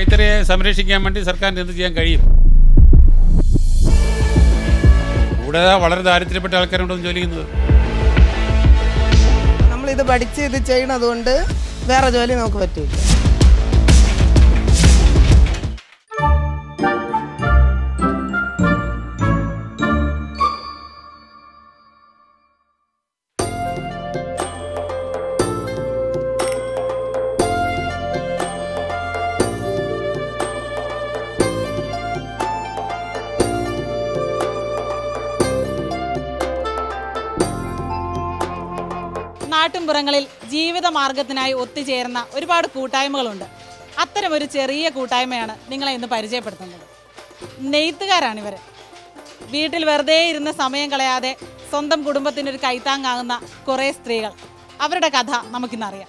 കൈത്തറിയെ സംരക്ഷിക്കാൻ വേണ്ടി സർക്കാരിന് എന്ത് ചെയ്യാൻ കഴിയും കൂടാതെ വളരെ ദാരിദ്ര്യപ്പെട്ട ആൾക്കാരുണ്ടോ ജോലി ചെയ്യുന്നത് നമ്മളിത് പഠിച്ച് ഇത് ചെയ്യണത് കൊണ്ട് വേറെ ജോലി നമുക്ക് പറ്റില്ല നാട്ടിൻപുറങ്ങളിൽ ജീവിത മാർഗത്തിനായി ഒത്തുചേർന്ന ഒരുപാട് കൂട്ടായ്മകളുണ്ട് അത്തരം ഒരു ചെറിയ കൂട്ടായ്മയാണ് നിങ്ങളെ ഇന്ന് പരിചയപ്പെടുത്തുന്നത് നെയ്ത്തുകാരാണിവർ വീട്ടിൽ വെറുതെ ഇരുന്ന് സമയം കളയാതെ സ്വന്തം കുടുംബത്തിനൊരു കൈത്താങ്ങാകുന്ന കുറേ സ്ത്രീകൾ അവരുടെ കഥ നമുക്കിന്നറിയാം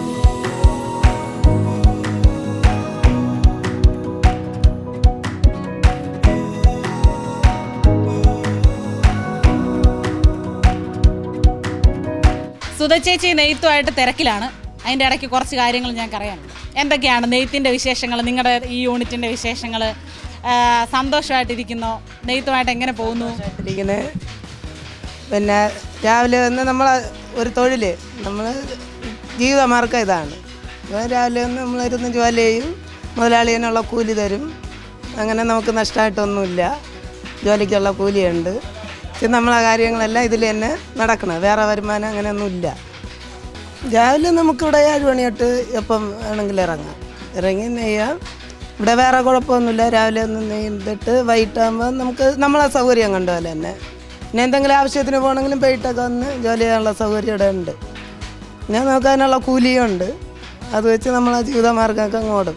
സുധച്ചേച്ചി നെയ്ത്തുമായിട്ട് തിരക്കിലാണ് അതിൻ്റെ ഇടയ്ക്ക് കുറച്ച് കാര്യങ്ങൾ ഞങ്ങൾക്ക് അറിയാനുണ്ട് എന്തൊക്കെയാണ് നെയ്ത്തിൻ്റെ വിശേഷങ്ങൾ നിങ്ങളുടെ ഈ യൂണിറ്റിൻ്റെ വിശേഷങ്ങൾ സന്തോഷമായിട്ടിരിക്കുന്നോ നെയ്ത്തുമായിട്ട് എങ്ങനെ പോകുന്നു ഇരിക്കുന്നത് പിന്നെ രാവിലെ വന്ന് നമ്മൾ ഒരു തൊഴിൽ നമ്മൾ ജീവിതമാർഗം ഇതാണ് അപ്പോൾ രാവിലെ വന്ന് നമ്മളിരുന്ന് ജോലി ചെയ്യും മുതലാളി അതിനുള്ള കൂലി തരും അങ്ങനെ നമുക്ക് നഷ്ടമായിട്ടൊന്നുമില്ല ജോലിക്കുള്ള കൂലിയുണ്ട് പക്ഷെ നമ്മളെ കാര്യങ്ങളെല്ലാം ഇതിൽ തന്നെ നടക്കണം വേറെ വരുമാനം അങ്ങനെയൊന്നുമില്ല രാവിലെ നമുക്കിവിടെ ഏഴ് മണി തൊട്ട് എപ്പം വേണമെങ്കിലും ഇറങ്ങാം ഇറങ്ങി നെയ്യാം ഇവിടെ വേറെ കുഴപ്പമൊന്നുമില്ല രാവിലെ ഒന്ന് നെയ്തിട്ട് വൈകിട്ടാകുമ്പോൾ നമുക്ക് നമ്മളെ സൗകര്യം കണ്ട പോലെ തന്നെ പിന്നെ എന്തെങ്കിലും ആവശ്യത്തിന് പോകണമെങ്കിലും പോയിട്ടൊക്കെ വന്ന് ജോലി ചെയ്യാനുള്ള സൗകര്യം ഇവിടെ ഉണ്ട് പിന്നെ നമുക്ക് അതിനുള്ള കൂലിയും ഉണ്ട് അത് വെച്ച് നമ്മളെ ജീവിതമാർഗ്ഗമൊക്കെ അങ്ങ് ഓടും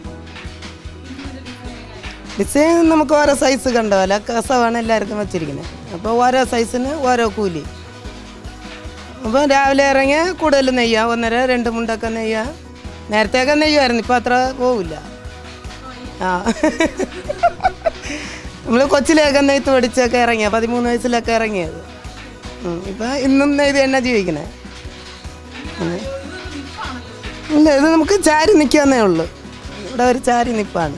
ഡിസൈൻ നമുക്ക് ഓരോ സൈസ് കണ്ട പോലെ കസവാണ് എല്ലാവർക്കും വെച്ചിരിക്കുന്നത് അപ്പോൾ ഓരോ സൈസിന് ഓരോ കൂലി അപ്പോൾ രാവിലെ ഇറങ്ങി കൂടുതൽ നെയ്യാം ഒന്നര രണ്ട് മുണ്ടൊക്കെ നെയ്യാം നേരത്തെയൊക്കെ നെയ്യുമായിരുന്നു ഇപ്പോൾ അത്ര പോവില്ല ആ നമ്മൾ കൊച്ചിലെയൊക്കെ നെയ്ത്ത് പഠിച്ചൊക്കെ ഇറങ്ങിയ പതിമൂന്ന് വയസ്സിലൊക്കെ ഇറങ്ങിയത് ഉം, ഇപ്പം ഇന്നും നെയ്ത് തന്നെ ജീവിക്കണേ ഉം. ഇല്ല ഇത് നമുക്ക് ചാരി നിൽക്കാന്നേ ഉള്ളൂ ഇവിടെ ഒരു ചാരി നിൽപ്പാണ്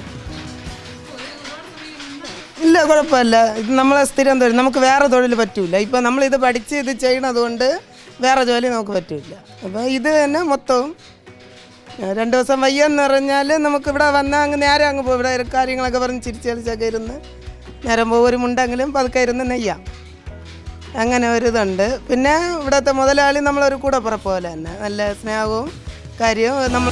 ഇല്ല കുഴപ്പമില്ല ഇത് നമ്മളെ സ്ഥിരം തൊഴിൽ നമുക്ക് വേറെ തൊഴിൽ പറ്റൂല ഇപ്പം നമ്മളിത് പഠിച്ച് ഇത് ചെയ്യണത് കൊണ്ട് വേറെ ജോലി നമുക്ക് പറ്റൂല അപ്പോൾ ഇത് തന്നെ മൊത്തവും ആ, രണ്ട് ദിവസം വയ്യെന്ന് പറഞ്ഞാൽ നമുക്ക് ഇവിടെ വന്നാൽ അങ്ങ് നേരെ അങ്ങ് പോകും ഇവിടെ കാര്യങ്ങളൊക്കെ പറഞ്ഞ് ചിരിച്ച് കളിച്ചൊക്കെ ഇരുന്ന് നേരം പോകും ഒരു മുണ്ടെങ്കിലും പതുക്കെ ഇരുന്ന് നെയ്യാം അങ്ങനെ ഒരു ഇതുണ്ട് പിന്നെ ഇവിടുത്തെ മുതലാളി നമ്മളൊരു കൂടെ പുറപ്പ് പോലെ തന്നെ നല്ല സ്നേഹവും കാര്യവും നമ്മൾ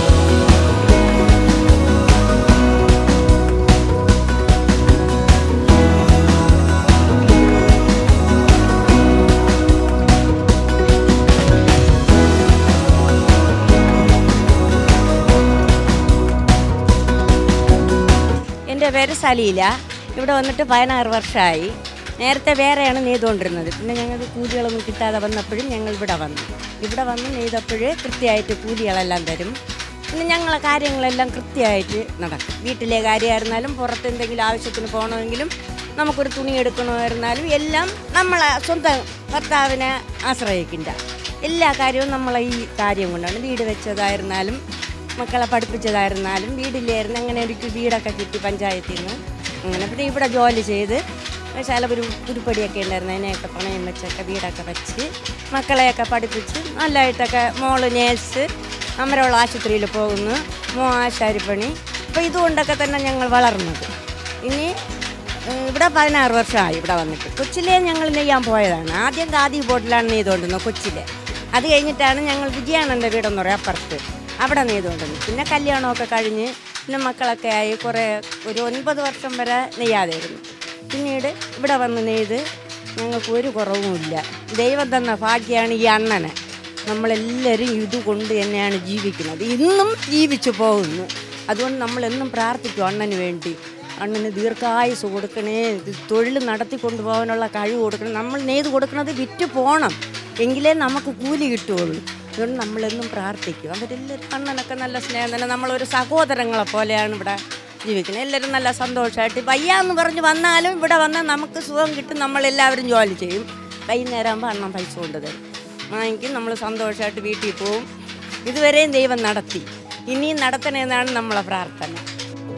എൻ്റെ പേര് സലീല ഇവിടെ വന്നിട്ട് പതിനാറ് വർഷമായി നേരത്തെ വേറെയാണ് നെയ്തുകൊണ്ടിരുന്നത് പിന്നെ ഞങ്ങൾക്ക് കൂലികളൊന്നും കിട്ടാതെ വന്നപ്പോഴും ഞങ്ങൾ ഇവിടെ വന്നു ഇവിടെ വന്ന് നെയ്തപ്പോഴേ കൃത്യമായിട്ട് കൂലികളെല്ലാം തരും പിന്നെ ഞങ്ങളെ കാര്യങ്ങളെല്ലാം കൃത്യമായിട്ട് നടക്കും വീട്ടിലെ കാര്യമായിരുന്നാലും പുറത്ത് എന്തെങ്കിലും ആവശ്യത്തിന് പോകണമെങ്കിലും നമുക്കൊരു തുണി എടുക്കണമായിരുന്നാലും എല്ലാം നമ്മളെ സ്വന്തം ഭർത്താവിനെ ആശ്രയിക്കില്ല എല്ലാ കാര്യവും നമ്മളെ ഈ കാര്യം കൊണ്ടാണ് വീട് വെച്ചതായിരുന്നാലും മക്കളെ പഠിപ്പിച്ചതായിരുന്നാലും വീടില്ലായിരുന്നു അങ്ങനെ എനിക്ക് വീടൊക്കെ കിട്ടി പഞ്ചായത്തിൽ നിന്ന് അങ്ങനെ പിന്നെ ഇവിടെ ജോലി ചെയ്ത് ശാല ഒരു ഉരുപ്പടിയൊക്കെ ഉണ്ടായിരുന്നു അതിനെയൊക്കെ പണയം വെച്ചൊക്കെ വീടൊക്കെ വെച്ച് മക്കളെയൊക്കെ പഠിപ്പിച്ച് നല്ലതായിട്ടൊക്കെ മോള് നേഴ്സ് അമരവള ആശുപത്രിയിൽ പോകുന്നു മോ ആശാരിപ്പണി അപ്പോൾ ഇതുകൊണ്ടൊക്കെ തന്നെ ഞങ്ങൾ വളർന്നത് ഇനി ഏഹ്, ഇവിടെ പതിനാറ് വർഷമായി ഇവിടെ വന്നിട്ട് കൊച്ചിലെ ഞങ്ങൾ നെയ്യാൻ പോയതാണ് ആദ്യം ഖാദി ബോട്ടിലാണ് നെയ്തുകൊണ്ടിരുന്നത് കൊച്ചിലെ അത് കഴിഞ്ഞിട്ടാണ് ഞങ്ങൾ വിജയാനന്ദ വീടെന്ന് പറയും അപ്പുറത്ത് അവിടെ നെയ്തുകൊണ്ടിരുന്നത് പിന്നെ കല്യാണമൊക്കെ കഴിഞ്ഞ് പിന്നെ മക്കളൊക്കെ ആയി കുറേ ഒരു ഒൻപത് വർഷം വരെ നെയ്യാതായിരുന്നു പിന്നീട് ഇവിടെ വന്ന് നെയ്ത് ഞങ്ങൾക്ക് ഒരു കുറവുമില്ല ദൈവം തന്ന ഭാഗ്യമാണ് ഈ അണ്ണനെ നമ്മളെല്ലാവരും ഇതുകൊണ്ട് തന്നെയാണ് ജീവിക്കുന്നത് ഇന്നും ജീവിച്ചു പോകുന്നു അതുകൊണ്ട് നമ്മളെന്നും പ്രാർത്ഥിക്കും അണ്ണന് വേണ്ടി അണ്ണന് ദീർഘായുസ് കൊടുക്കണേ ഇത് തൊഴിൽ നടത്തി കൊണ്ടുപോകാനുള്ള കഴിവ് കൊടുക്കണം നമ്മൾ നെയ്ത് കൊടുക്കുന്നത് വിറ്റ് പോകണം എങ്കിലേ നമുക്ക് കൂലി കിട്ടുകയുള്ളൂ അതുകൊണ്ട് നമ്മളെന്നും പ്രാർത്ഥിക്കും അവരെല്ലാവരും അണ്ണനൊക്കെ നല്ല സ്നേഹം തന്നെ നമ്മളൊരു സഹോദരങ്ങളെ പോലെയാണ് ഇവിടെ ജീവിക്കുന്നത് എല്ലാവരും നല്ല സന്തോഷമായിട്ട് വയ്യാന്ന് പറഞ്ഞ് വന്നാലും ഇവിടെ വന്നാൽ നമുക്ക് സുഖം കിട്ടും നമ്മളെല്ലാവരും ജോലി ചെയ്യും വൈകുന്നേരം ആകുമ്പോൾ അണ്ണൻ പൈസ കൊണ്ട് തരും വാങ്ങിക്കും നമ്മൾ സന്തോഷമായിട്ട് വീട്ടിൽ പോവും ഇതുവരെയും ദൈവം നടത്തി ഇനിയും നടത്തണമെന്നാണ് നമ്മളെ പ്രാർത്ഥന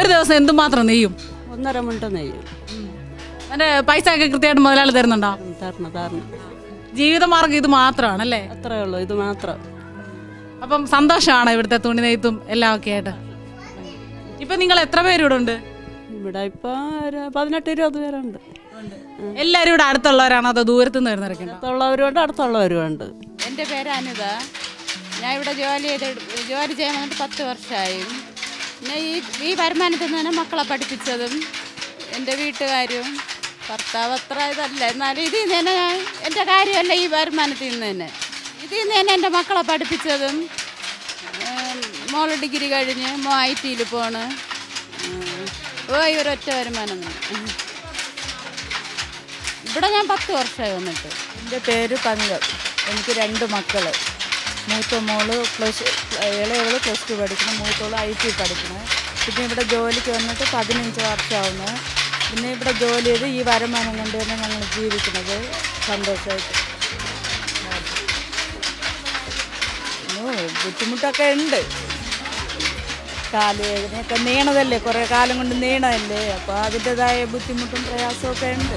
ദിവസം എന്തുമാത്രം നെയ്യും ഒന്നര മുണ്ട നെയ്യും അതിന്റെ പൈസ ഒക്കെ കൃത്യമായിട്ട് മുതലാളി തരുന്നുണ്ടോ തരണം തരണം ജീവിതമാർഗം ഇത് മാത്രമാണല്ലേ അത്രേ ഉള്ളൂ ഇത് മാത്രം അപ്പം സന്തോഷമാണ് ഇവിടുത്തെ തുണി നെയ്ത്തും എല്ലാം ഒക്കെ ആയിട്ട് ഇപ്പൊ നിങ്ങൾ എത്ര പേര് ഇവിടെ ഉണ്ട് ഇവിടെ ഇപ്പോൾ ഒരു പതിനെട്ട് ഇരുപത് പേരുണ്ട് എല്ലാവരും ഇവിടെ അടുത്തുള്ളവരാണോ അതോ ദൂരത്തു നിന്ന് വരുന്നവരൊക്കെ ഉണ്ടോ അടുത്തുള്ളവരുമുണ്ട് അടുത്തുള്ളവരുമുണ്ട് എൻ്റെ പേര് അനിത ഞാൻ ഇവിടെ ജോലി ചെയ്ത് ജോലി ചെയ്യാൻ വന്നിട്ട് പത്ത് വർഷമായി പിന്നെ ഈ ഈ വരുമാനത്തിൽ നിന്ന് തന്നെ മക്കളെ പഠിപ്പിച്ചതും എൻ്റെ വീട്ടുകാരും ഭർത്താവ് അത്ര ഇതല്ല എന്നാലും ഇതിൽ നിന്ന് തന്നെ ഞാൻ എൻ്റെ കാര്യമല്ല ഈ വരുമാനത്തിൽ നിന്ന് തന്നെ ഇതിൽ നിന്ന് തന്നെ എൻ്റെ മക്കളെ പഠിപ്പിച്ചതും ഉം, മോള് ഡിഗ്രി കഴിഞ്ഞ് മോ ഐ ടിയിൽ പോണ് ഉം, ഓ ഈ ഒരൊറ്റ വരുമാനം തന്നെ. ഇവിടെ ഞാൻ പത്ത് വർഷമായി വന്നിട്ട് എൻ്റെ പേര് തങ്കം എനിക്ക് രണ്ട് മക്കൾ മൂത്ത മോള് പ്ലസ് ഇളയവള് പ്ലസ് ടു പഠിക്കണം മൂത്തോള് ഐ ടി പഠിക്കണം പിന്നെ ഇവിടെ ജോലിക്ക് വന്നിട്ട് പതിനഞ്ച് വർഷമാവുന്നു പിന്നെ ഇവിടെ ജോലി ചെയ്ത് ഈ വരുമാനം കൊണ്ട് തന്നെ ഞങ്ങൾ ജീവിക്കുന്നത് സന്തോഷമായിട്ട് ഓ ബുദ്ധിമുട്ടൊക്കെ ഉണ്ട് കാലുവേദനയൊക്കെ നീണതല്ലേ കുറേ കാലം കൊണ്ട് നീണതല്ലേ അപ്പോൾ അതിൻ്റെതായ ബുദ്ധിമുട്ടും പ്രയാസമൊക്കെ ഉണ്ട്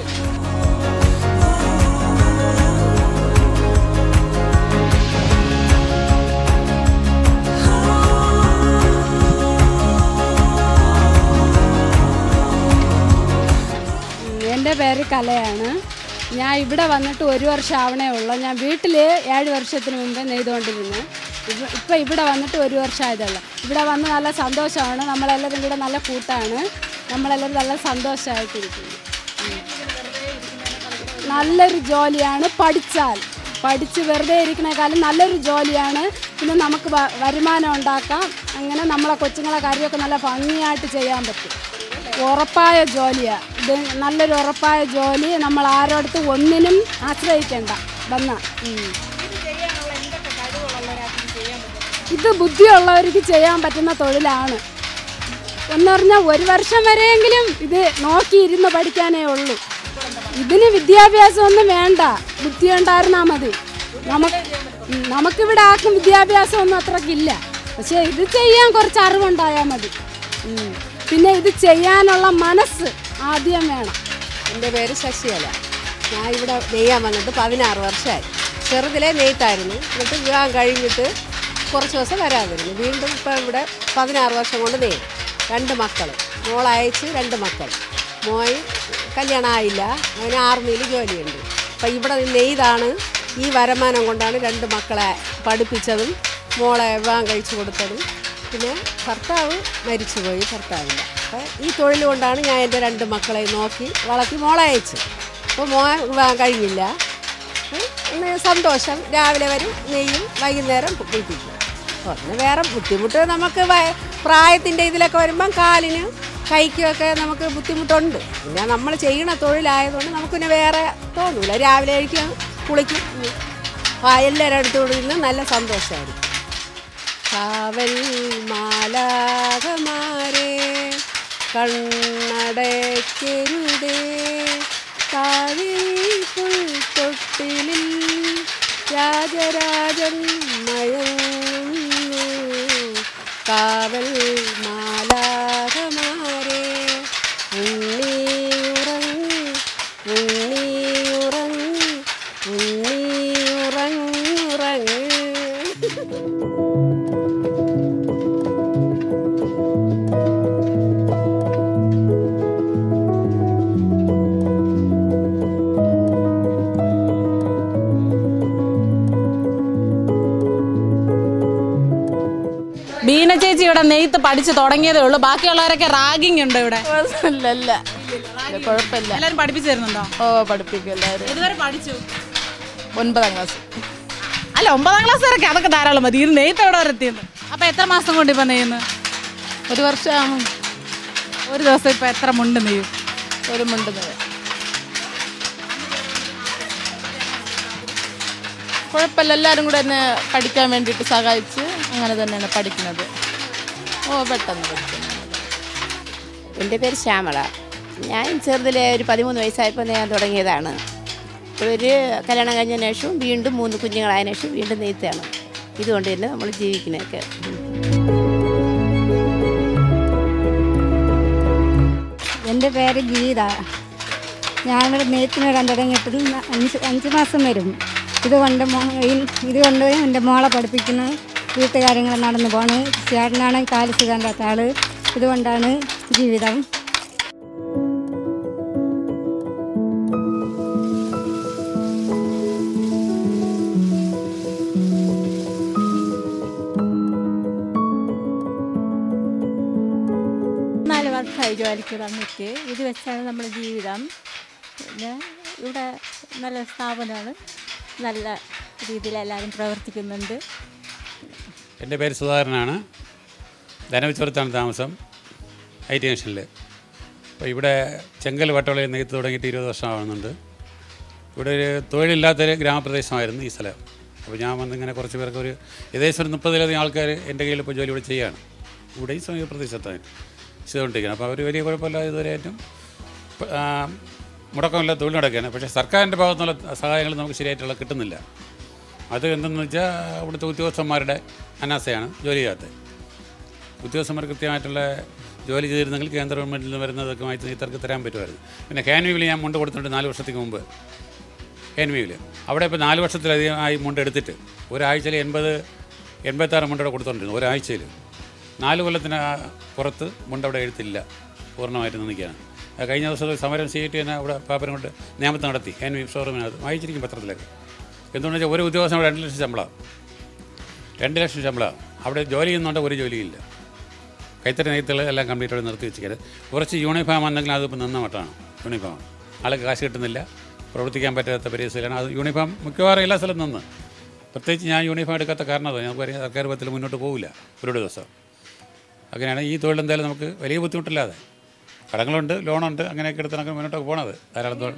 എൻ്റെ പേര് കലയാണ് ഞാൻ ഇവിടെ വന്നിട്ട് ഒരു വർഷം ആവണേ ഉള്ളൂ ഞാൻ വീട്ടിൽ ഏഴ് വർഷത്തിന് മുമ്പ് നെയ്തുകൊണ്ടിരുന്നു ഇപ്പ- ഇപ്പം ഇവിടെ വന്നിട്ട് ഒരു വർഷം ആയതുള്ളൂ ഇവിടെ വന്ന് നല്ല സന്തോഷമാണ് നമ്മളെല്ലാവരും കൂടെ നല്ല കൂട്ടാണ് നമ്മളെല്ലാവരും നല്ല സന്തോഷമായിട്ടിരിക്കുന്നു ഉം. നല്ലൊരു ജോലിയാണ് പഠിച്ചാൽ പഠിച്ച് വെറുതെ ഇരിക്കണേക്കാളും നല്ലൊരു ജോലിയാണ് പിന്നെ നമുക്ക് വ- വരുമാനം ഉണ്ടാക്കാം അങ്ങനെ നമ്മളെ കൊച്ചുങ്ങളെ കാര്യമൊക്കെ നല്ല ഭംഗിയായിട്ട് ചെയ്യാൻ പറ്റും ഉറപ്പായ ജോലിയാണ് ഇത് നല്ലൊരു ഉറപ്പായ ജോലി നമ്മൾ ആരോടത്ത് ഒന്നിനും ആശ്രയിക്കേണ്ട വന്ന ഇത് ബുദ്ധിയുള്ളവർക്ക് ചെയ്യാൻ പറ്റുന്ന തൊഴിലാണ് എന്ന് പറഞ്ഞാൽ ഒരു വർഷം വരെയെങ്കിലും ഇത് നോക്കിയിരുന്ന് പഠിക്കാനേ ഉള്ളൂ ഇതിന് വിദ്യാഭ്യാസമൊന്നും വേണ്ട ബുദ്ധി ഉണ്ടായിരുന്നാൽ മതി നമുക്ക് ഉം, നമുക്കിവിടെ ആർക്കും വിദ്യാഭ്യാസമൊന്നും അത്രക്കില്ല പക്ഷേ ഇത് ചെയ്യാൻ കുറച്ച് അറിവുണ്ടായാൽ മതി ഉം. പിന്നെ ഇത് ചെയ്യാനുള്ള മനസ്സ് ആദ്യം വേണം എൻ്റെ പേര് ശശികല ഞാൻ ഇവിടെ നെയ്യാൻ വന്നിട്ട് പതിനാറ് വർഷമായി ചെറുതിലെ നെയ്ത്തായിരുന്നു എന്നിട്ട് വിവാഹം കഴിഞ്ഞിട്ട് കുറച്ച് ദിവസം വരാതിരുന്നു വീണ്ടും ഇപ്പം ഇവിടെ പതിനാറ് വർഷം കൊണ്ട് നെയ്യും രണ്ട് മക്കൾ മോളയച്ച് രണ്ട് മക്കൾ മോയ് കല്യാണം ആയില്ല അവന് ആർമിയിൽ ജോലിയുണ്ട് അപ്പം ഇവിടെ നെയ്താണ് ഈ വരുമാനം കൊണ്ടാണ് രണ്ട് മക്കളെ പഠിപ്പിച്ചതും മോളെ വിവാഹം കഴിച്ചു കൊടുത്തതും പിന്നെ ഭർത്താവ് മരിച്ചുപോയി ഭർത്താവില്ല അപ്പം ഈ തൊഴിൽ കൊണ്ടാണ് ഞാൻ എൻ്റെ രണ്ട് മക്കളെ നോക്കി വളർത്തി മോളെ അയച്ചു അപ്പോൾ മോൻ വിവാഹം കഴിഞ്ഞില്ല ഉം, ഇന്ന് സന്തോഷം രാവിലെ വരും നെയ്യും വൈകുന്നേരം കുളിപ്പിക്കും പിന്നെ വേറെ ബുദ്ധിമുട്ട് നമുക്ക് വയ- പ്രായത്തിൻ്റെ ഇതിലൊക്കെ വരുമ്പം കാലിന് കൈക്കുമൊക്കെ നമുക്ക് ബുദ്ധിമുട്ടുണ്ട് പിന്നെ നമ്മൾ ചെയ്യണ തൊഴിലായതുകൊണ്ട് നമുക്ക് പിന്നെ വേറെ തോന്നൂല രാവിലെ കഴിക്കും കുളിക്കും ഉം. ആ എല്ലാവരും അടുത്തോട് ഇരുന്ന് നല്ല സന്തോഷമായിരിക്കും കാവൽ മാലാകമാരെ കണ്ണടയ്ക്കരുതേ കാവിൽ തൊട്ടിലിൽ രാജരാജൻ മയങ്ങുന്നു കാവൽ മാലാകമാരെ ഉണ്ണിയുറങ്ങ് ഉണ്ണിയുറങ്ങ് ഉണ്ണിയുറങ്ങുറങ്ങ് ബീന ചേച്ചി ഇവിടെ നെയ്ത്ത് പഠിച്ച് തുടങ്ങിയതേ ഉള്ളൂ ബാക്കിയുള്ളവരൊക്കെ റാഗിങ് ഉണ്ട് ഇവിടെ ഇല്ല കുഴപ്പമില്ല എല്ലാവരും പഠിപ്പിച്ചു തരുന്നുണ്ടോ ഓ പഠിപ്പിക്കും എല്ലാവരും ഇതുവരെ പഠിച്ചു ഒൻപതാം ക്ലാസ് അല്ല ഒമ്പതാം ക്ലാസ് വരെയൊക്കെ അതൊക്കെ ധാരാളം മതി ഇത് നെയ്ത്ത് എവിടെ വരെ എത്തിയെന്ന് അപ്പൊ എത്ര മാസം കൊണ്ട് ഇപ്പൊ നെയ്യുന്നു ഒരു വർഷം ഒരു ദിവസം ഇപ്പൊ എത്ര മുണ്ട് നെയ്യും ഒരു മുണ്ടുന്നത് കുഴപ്പമില്ല എല്ലാവരും കൂടെ എന്നെ പഠിക്കാൻ വേണ്ടിയിട്ട് സഹായിച്ച് അങ്ങനെ തന്നെയാണ് പഠിക്കുന്നത് ഓ പെട്ടെന്ന് പഠിക്കുന്നു എൻ്റെ പേര് ശ്യാമള ഞാൻ ചെറുതിലെ ഒരു പതിമൂന്ന് വയസ്സായപ്പോൾ ഞാൻ തുടങ്ങിയതാണ് ഒരു കല്യാണം കഴിഞ്ഞതിന് ശേഷവും വീണ്ടും മൂന്ന് കുഞ്ഞുങ്ങളായതിനു ശേഷം വീണ്ടും നെയ്ത്താണ് ഇതുകൊണ്ട് തന്നെ നമ്മൾ ജീവിക്കുന്നതൊക്കെ എൻ്റെ പേര് ഗീത ഞാനിവിടെ നെയ്ത്തിന് വരാൻ തുടങ്ങിയിട്ട് ന- അഞ്ച് അഞ്ച് മാസം വരും ഇതുകൊണ്ട് മോ ഈ- ഇതുകൊണ്ട് എൻ്റെ മോളെ പഠിപ്പിക്കുന്നു വീട്ടുകാര്യങ്ങൾ നടന്നു പോണ് ചേട്ടനാണ് കാല് സുഖമില്ലാത്ത ആള് ഇതുകൊണ്ടാണ് ജീവിതം നാല് വർഷമായി ജോലിക്ക് വന്നിട്ട് ഇത് വെച്ചാണ് നമ്മുടെ ജീവിതം പിന്നെ ഇവിടെ നല്ല സ്ഥാപനമാണ് നല്ല രീതിയിൽ എല്ലാവരും പ്രവർത്തിക്കുന്നുണ്ട് എൻ്റെ പേര് സുധാകരനാണ് ധനവിച്ചുറത്താണ് താമസം ഐ ടി ജംഗ്ഷനിൽ അപ്പോൾ ഇവിടെ ചെങ്കൽ വട്ടവളയിൽ നെയ്ത്ത് തുടങ്ങിയിട്ട് ഇരുപത് വർഷമാവുന്നുണ്ട് ഇവിടെ ഒരു തൊഴിലില്ലാത്തൊരു ഗ്രാമപ്രദേശമായിരുന്നു ഈ സ്ഥലം അപ്പോൾ ഞാൻ വന്നിങ്ങനെ കുറച്ച് പേർക്ക് ഒരു ഏകദേശം ഒരു മുപ്പതിലധികം ആൾക്കാർ എൻ്റെ കയ്യിൽ ഇപ്പോൾ ജോലി ഇവിടെ ചെയ്യുകയാണ് ഇവിടെ ഈ സമീപ പ്രദേശത്താണ് ചെയ്തുകൊണ്ടിരിക്കുന്നത് അപ്പോൾ അവർ വലിയ കുഴപ്പമില്ലാതെ ഇതുവരെയായിട്ടും പ- ആ, മുടക്കമില്ല തൊഴിൽ നടക്കുകയാണ് പക്ഷേ സർക്കാരിൻ്റെ ഭാഗത്തുനിന്നുള്ള സഹായങ്ങൾ നമുക്ക് ശരിയായിട്ടുള്ള കിട്ടുന്നില്ല അത് എന്തെന്ന് വെച്ചാൽ ഇവിടുത്തെ ഉദ്യോഗസ്ഥന്മാരുടെ അനാസയാണ് ജോലി ചെയ്യാത്തത് ഉദ്യോഗസ്ഥന്മാർ കൃത്യമായിട്ടുള്ള ജോലി ചെയ്തിരുന്നെങ്കിൽ കേന്ദ്ര ഗവൺമെൻറ്റിൽ നിന്ന് വരുന്നതൊക്കെ മാറ്റി ഇത്തർക്ക് തരാൻ പറ്റുമായിരുന്നു പിന്നെ ഹാൻവീവിൽ ഞാൻ മുണ്ട് കൊടുത്തിട്ടുണ്ട് നാല് വർഷത്തേക്ക് മുമ്പ് ഹാൻവീവിൽ അവിടെ ഇപ്പോൾ നാല് വർഷത്തിലധികം ആയി മുണ്ട് എടുത്തിട്ട് ഒരാഴ്ചയിൽ എൺപത് എൺപത്താറ് മുണ്ട് അവിടെ കൊടുത്തോണ്ടിരുന്നു ഒരാഴ്ചയിൽ നാല് കൊല്ലത്തിന് ആ പുറത്ത് മുണ്ട് അവിടെ എഴുത്തില്ല പൂർണ്ണമായിട്ട് നിൽക്കുകയാണ് ആ കഴിഞ്ഞ ദിവസം സമരം സി ടി തന്നെ അവിടെ പാപ്പനം കൊണ്ട് നിയമത്തെ നടത്തി ഹാൻവീവ് ഷോറൂമിനകത്ത് വായിച്ചിരിക്കും പത്രത്തിലൊക്കെ എന്തുകൊണ്ടെന്ന് വെച്ചാൽ ഒരു ഉദ്യോഗസ്ഥൻ അവിടെ രണ്ട് ലക്ഷം ശമ്പളം രണ്ട് ലക്ഷം ശമ്പളം അവിടെ ജോലി ചെയ്യുന്നുണ്ട് ഒരു ജോലിയില്ല കൈത്തറി നെയ്ത്തുകൾ എല്ലാം കംപ്ലീറ്റ് അവിടെ നിർത്തി വെച്ചിരിക്കുന്നത് കുറച്ച് യൂണിഫോം ആണെങ്കിൽ അതിപ്പോൾ നിന്ന മട്ടാണ് യൂണിഫോം ആൾക്ക് കാശ് കിട്ടുന്നില്ല പ്രവർത്തിക്കാൻ പറ്റാത്ത പരിസ്ഥിതിയിലാണ് അത് യൂണിഫോം മിക്കവാറും എല്ലാ സ്ഥലത്തും നിന്ന് പ്രത്യേകിച്ച് ഞാൻ യൂണിഫോം എടുക്കാത്ത കാരണം അതാണ് നമുക്കറിയാം സർക്കാർ പത്തിൽ മുന്നോട്ട് പോകില്ല ഒരു ദിവസം അങ്ങനെയാണ് ഈ തൊഴിൽ എന്തായാലും നമുക്ക് വലിയ ബുദ്ധിമുട്ടില്ലാതെ കടങ്ങളുണ്ട് ലോണുണ്ട് അങ്ങനെയൊക്കെ എടുത്താണ് മുന്നോട്ടൊക്കെ പോണത് ധാരാളം തൊഴിൽ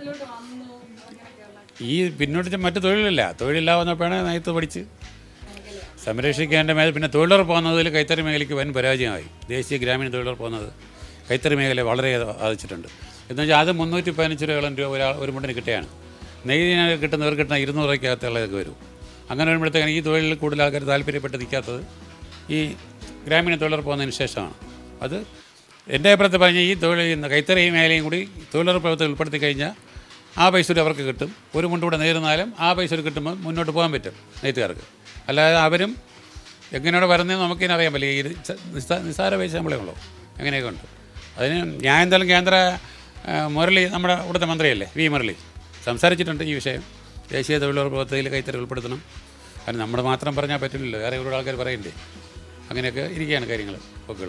ഈ പിന്നോട്ട് മറ്റു തൊഴിലില്ല തൊഴിലില്ലാതെ വന്നപ്പോഴാണ് നെയ്ത്ത് പഠിച്ച് സംരക്ഷിക്കേണ്ട മേഖല പിന്നെ തൊഴിലുറപ്പ് പോകുന്നതിൽ കൈത്തറി മേഖലയ്ക്ക് വൻ പരാജയമായി ദേശീയ ഗ്രാമീണ തൊഴിലുറപ്പ് പോകുന്നത് കൈത്തറി മേഖല വളരെ ബാധിച്ചിട്ടുണ്ട് എന്ന് വെച്ചാൽ അത് മുന്നൂറ്റി പതിനഞ്ച് രൂപയോളം രൂപ ഒരാൾ ഒരു മുണ്ടിന് കിട്ടുകയാണ് നെയ്തിന് കിട്ടുന്നവർ കിട്ടുന്ന ഇരുന്നൂറ് രൂപയ്ക്കകത്തുള്ളതൊക്കെ വരും അങ്ങനെ വരുമ്പോഴത്തേക്കാണ് ഈ തൊഴിലിൽ കൂടുതൽ ആൾക്കാർ താല്പര്യപ്പെട്ട് നിൽക്കാത്തത് ഈ ഗ്രാമീണ തൊഴിലുറപ്പ് പോകുന്നതിന് ശേഷമാണ് അത് എൻ്റെ അഭിപ്രായത്തിൽ പറഞ്ഞാൽ ഈ തൊഴിൽ ചെയ്യുന്ന കൈത്തറി മേഖലയും കൂടി തൊഴിലുറപ്പ് പ്രവർത്തനം ഉൾപ്പെടുത്തി കഴിഞ്ഞാൽ ആ പൈസ കൂടി അവർക്ക് കിട്ടും ഒരു മുണ്ട് കൂടെ നേരുന്നാലും ആ പൈസ കൂടി കിട്ടുമ്പോൾ മുന്നോട്ട് പോകാൻ പറ്റും നെയ്ത്തുകാർക്ക് അല്ലാതെ അവരും എങ്ങനെയാണ് വരുന്നതെന്ന് നമുക്കിനി അറിയാൻ പറ്റില്ല ഈ നിസ്സ- നിസ്സാ- നിസ്സാര പൈസ നമ്മളെ ഉള്ളൂ അങ്ങനെയൊക്കെ ഉണ്ട് അതിന് ഞാൻ എന്തായാലും കേന്ദ്ര ആ, മുരളി നമ്മുടെ ഇവിടുത്തെ മന്ത്രിയല്ലേ വി മുരളി സംസാരിച്ചിട്ടുണ്ട് ഈ വിഷയം ദേശീയ തൊഴിലുറപ്പ് പദ്ധതിയിൽ കൈത്തറി ഉൾപ്പെടുത്തണം കാരണം നമ്മൾ മാത്രം പറഞ്ഞാൽ പറ്റില്ലല്ലോ വേറെ ഒരുപാട് ആൾക്കാർ പറയണ്ടേ അങ്ങനെയൊക്കെ ഇരിക്കുകയാണ് കാര്യങ്ങൾ ഒക്കെ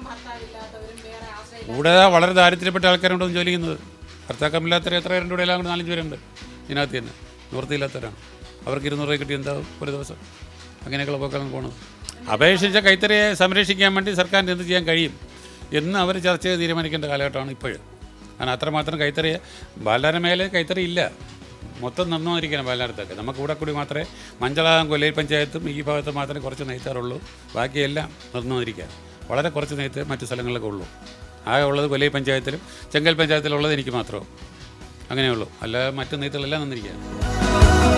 ഇവിടെ വളരെ ദാരിദ്ര്യപ്പെട്ട ആൾക്കാരുണ്ട് ജോലി ചെയ്യുന്നത് ഭർത്താക്കമില്ലാത്തവർ എത്ര പേരുണ്ട് ഇവിടെ എല്ലാം കൂടെ നാലഞ്ച് പേരുണ്ട് ഇതിനകത്ത് തന്നെ നിവൃത്തിയില്ലാത്തവരാണ് അവർക്ക് ഇരുന്നൂറ് രൂപ കിട്ടി എന്താവും ഒരു ദിവസം അങ്ങനെയൊക്കെയുള്ള പോക്കാണ് പോകുന്നത് അപേക്ഷിച്ച കൈത്തറിയെ സംരക്ഷിക്കാൻ വേണ്ടി സർക്കാരിന് എന്ത് ചെയ്യാൻ കഴിയും എന്ന് അവർ ചർച്ച ചെയ്ത് തീരുമാനിക്കേണ്ട കാലഘട്ടമാണ് ഇപ്പോഴും കാരണം അത്രമാത്രം കൈത്തറി ബാലാര മേലെ കൈത്തറി ഇല്ല മൊത്തം നിന്നുകൊണ്ടിരിക്കണം ബാലാരത്തൊക്കെ നമുക്ക് ഇവിടെ കൂടി മാത്രമേ മഞ്ചളാകം കൊല്ലയിൽ പഞ്ചായത്തും ഈ ഭാഗത്ത് മാത്രമേ കുറച്ച് നെയ്ത്താറുള്ളൂ ബാക്കിയെല്ലാം നിന്നുകൊണ്ടിരിക്കുക വളരെ കുറച്ച് നെയ്ത്ത് മറ്റു സ്ഥലങ്ങളിലൊക്കെ ഉള്ളൂ ആകെ ഉള്ളത് കൊല്ലയിൽ പഞ്ചായത്തിലും ചെങ്കൽ പഞ്ചായത്തിലുള്ളത് എനിക്ക് മാത്രമേ അങ്ങനെയുള്ളൂ അല്ലാതെ മറ്റു നെയ്ത്തുകളെല്ലാം നിന്നിരിക്കുക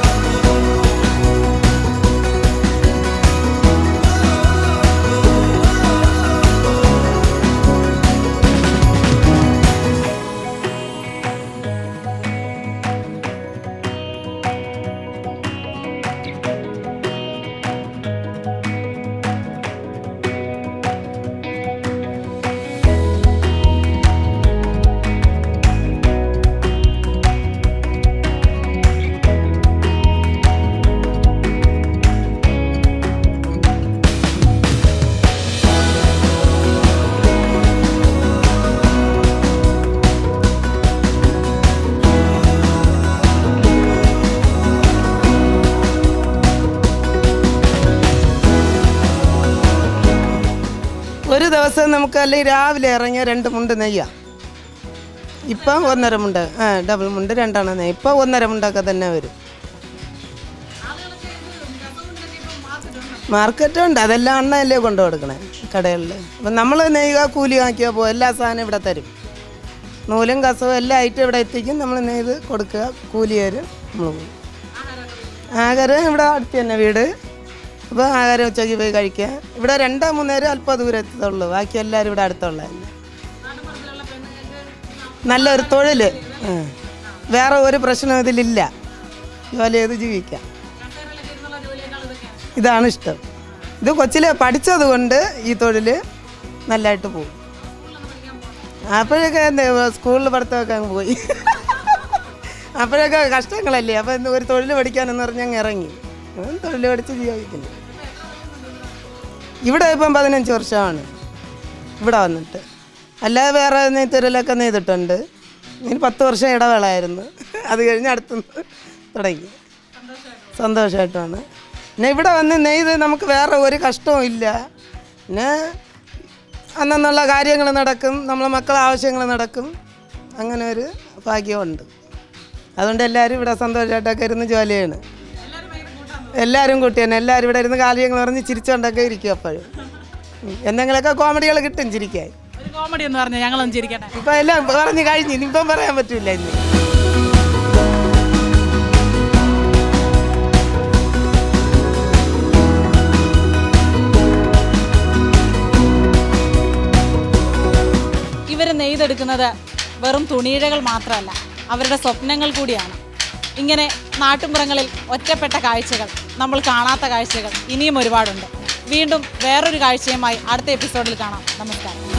ഒരു ദിവസം നമുക്ക് അല്ലെങ്കിൽ രാവിലെ ഇറങ്ങിയ രണ്ട് മുണ്ട് നെയ്യാം ഇപ്പം ഒന്നര മുണ്ട് ആ ഡബിൾ മുണ്ട് രണ്ടെണ്ണം നെയ്യ് ഇപ്പം ഒന്നര മുണ്ടൊക്കെ തന്നെ വരും മാർക്കറ്റ് ഉണ്ട് അതെല്ലാം അണ്ണയല്ലേ കൊണ്ടു കൊടുക്കണേ കടകളിൽ അപ്പം നമ്മൾ നെയ്യുക കൂലി വാങ്ങിക്കുക പോകും എല്ലാ സാധനവും ഇവിടെ തരും നൂലും കസവും എല്ലാ ഐറ്റം ഇവിടെ എത്തിക്കും നമ്മൾ നെയ്ത് കൊടുക്കുക കൂലി തരും നമ്മൾ പോകും ആഹാരം ഇവിടെ അടുത്ത് തന്നെ വീട് അപ്പോൾ ആഹാരം ഉച്ചയ്ക്ക് പോയി കഴിക്കുക ഇവിടെ രണ്ടോ മൂന്നേരം അല്പം ദൂരത്തുള്ളൂ ബാക്കി എല്ലാവരും ഇവിടെ അടുത്തുള്ള നല്ലൊരു തൊഴിൽ വേറെ ഒരു പ്രശ്നം ഇതിലില്ല ജോലി ചെയ്ത് ജീവിക്കാം ഇതാണ് ഇഷ്ടം ഇത് കൊച്ചിലെ പഠിച്ചത് കൊണ്ട് ഈ തൊഴിൽ നല്ലതായിട്ട് പോകും അപ്പോഴൊക്കെ എന്താ സ്കൂളിൽ പഠിത്തമൊക്കെ അങ്ങ് പോയി അപ്പോഴൊക്കെ കഷ്ടങ്ങളല്ലേ അപ്പോൾ എന്ത് ഒരു തൊഴിൽ പഠിക്കാനെന്ന് പറഞ്ഞ് അങ്ങ് ഇറങ്ങി ഉം, തൊഴിൽ പഠിച്ച് ജീവിക്കുന്നു ഇവിടെ ഇപ്പം പതിനഞ്ച് വർഷമാണ് ഇവിടെ വന്നിട്ട് അല്ലാതെ വേറെ നെയ്ത്തൊഴിലൊക്കെ നെയ്തിട്ടുണ്ട് ഇനി പത്ത് വർഷം ഇടവേളായിരുന്നു അത് കഴിഞ്ഞ് അടുത്തുനിന്ന് തുടങ്ങി സന്തോഷമായിട്ടാണ് പിന്നെ ഇവിടെ വന്ന് നെയ്ത് നമുക്ക് വേറെ ഒരു കഷ്ടവും ഇല്ല പിന്നെ അന്നുള്ള കാര്യങ്ങൾ നടക്കും നമ്മളെ മക്കളെ ആവശ്യങ്ങൾ നടക്കും അങ്ങനെ ഒരു ഭാഗ്യമുണ്ട് അതുകൊണ്ട് എല്ലാവരും ഇവിടെ സന്തോഷമായിട്ടൊക്കെ ഇരുന്ന് ജോലി ചെയ്യണം എല്ലാവരും കൂട്ടി തന്നെ എല്ലാവരും ഇവിടെ ഇരുന്ന് കാര്യങ്ങൾ പറഞ്ഞ് ചിരിച്ചുകൊണ്ടൊക്കെ ഇരിക്കും അപ്പോഴും ഉം. എന്തെങ്കിലുമൊക്കെ കോമഡികൾ കിട്ടും ചിരിക്കാൻ ഒരു കോമഡി എന്ന് പറഞ്ഞാൽ ഞങ്ങളൊന്ന് ചിരിക്കട്ടെ ഇപ്പം എല്ലാം പറഞ്ഞ് കഴിഞ്ഞ് ഇനിയിപ്പം പറയാൻ പറ്റില്ല ഇനി ഇവർ നെയ്തെടുക്കുന്നത് വെറും തുണിയിഴകൾ മാത്രമല്ല അവരുടെ സ്വപ്നങ്ങൾ കൂടിയാണ് ഇങ്ങനെ നാട്ടുമ്പുറങ്ങളിൽ ഒറ്റപ്പെട്ട കാഴ്ചകൾ നമ്മൾ കാണാത്ത കാഴ്ചകൾ ഇനിയും ഒരുപാടുണ്ട് വീണ്ടും വേറൊരു കാഴ്ചയുമായി അടുത്ത എപ്പിസോഡിൽ കാണാം നമസ്കാരം